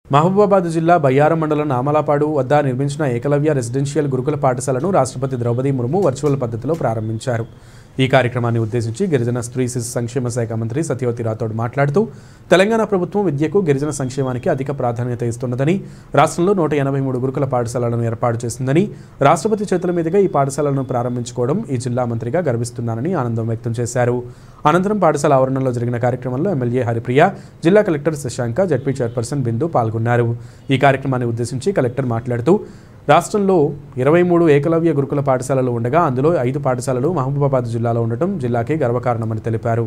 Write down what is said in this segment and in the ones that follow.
మహబూబాబాద్ జిల్లా బయ్యారం మండలం నామలాపాడు వద్ద నిర్మించిన ఏకలవ్య రెసిడెన్షియల్ గురుకుల పాఠశాలను రాష్ట్రపతి ద్రౌపది ముర్ము వర్చువల్ పద్ధతిలో ప్రారంభించారు ఈ కార్యక్రమాన్ని ఉద్దేశించి గిరిజన స్త్రీ శిశు సంక్షేమ శాఖ మంత్రి సత్యవతి రాథోడ్ మాట్లాడుతూ తెలంగాణ ప్రభుత్వం విద్యకు గిరిజన సంక్షేమానికి అధిక ప్రాధాన్యత ఇస్తున్నదని రాష్ట్రంలో నూట ఎనభై మూడు గురుకుల పాఠశాలలను ఏర్పాటు చేసిందని రాష్ట్రపతి చేతుల మీదుగా ఈ పాఠశాలను ప్రారంభించుకోవడం ఈ జిల్లా మంత్రిగా గర్విస్తున్నానని ఆనందం వ్యక్తం చేశారు అనంతరం పాఠశాల ఆవరణలో జరిగిన కార్యక్రమంలో ఎమ్మెల్యే హరిప్రియ జిల్లా collector Shashanka ZP chairperson Bindu పాల్గొన్నారు ఈ కార్యక్రమాన్ని ఉద్దేశించి కలెక్టర్ మాట్లాడుతూ రాష్ట్రంలో ఇరవై మూడు ఏకలవ్య గురుకుల పాఠశాలలు ఉండగా అందులో ఐదు పాఠశాలలు మహబూబాబాద్ జిల్లాలో ఉండటం జిల్లాకే గర్వకారణమని తెలిపారు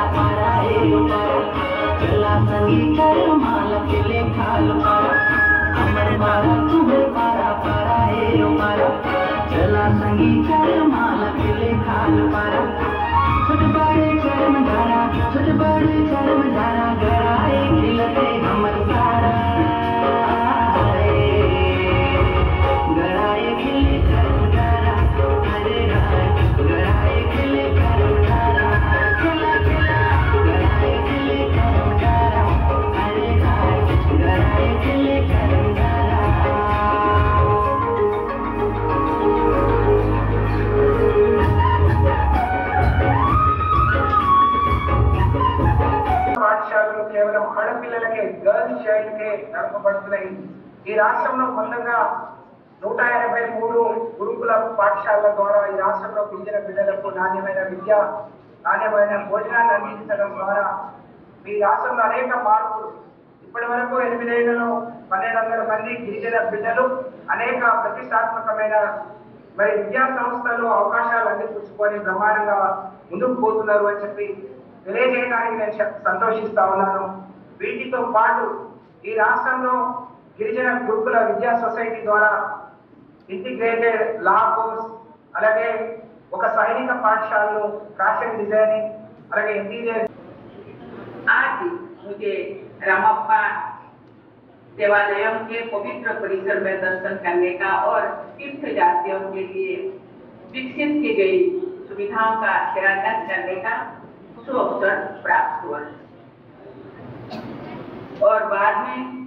పాఠశాలలు కేవలం ఆడపిల్లలకే గర్ల్స్ చైల్డ్ కే నడపబడుతున్నాయి ఈ రాష్ట్రంలో మొత్తంగా నూట ఎనభై మూడు గురుకుల పాఠశాలల ద్వారా ఈ రాష్ట్రంలో గిరిజన పిల్లలకు నాణ్యమైన విద్య నాణ్యమైన భోజనాన్ని అందించడం ద్వారా ఈ రాష్ట్రంలో అనేక మార్పులు ఇప్పటి వరకు ఎనిమిదేళ్లలో పన్నెండు వందల మంది గిరిజన బిడ్డలు అనేక ప్రతిష్టాత్మకమైన మరి విద్యా సంస్థలు అవకాశాలు అందిపుచ్చుకొని బ్రహ్మాండంగా ముందుకు పోతున్నారు అని చెప్పి తెలియజేయడానికి నేను చెప్- సంతోషిస్తా ఉన్నాను వీటితో పాటు ఈ రాష్ట్రంలో గిరిజన గురుకుల విద్యా సొసైటీ ద్వారా ఇంటిగ్రేటెడ్ లా కోర్స్ అలాగే ఒక సైనిక పాఠశాలను ఫ్యాషన్ డిజైనింగ్ అలాగే ఇంటీరియర్ आज मुझे रामप्पा देवालयम के पवित्र परिसर में दर्शन करने का और तीर्थ यात्रियों के लिए विकसित की गई सुविधाओं का शिलान्यास करने का सुअवसर प्राप्त हुआ और बाद में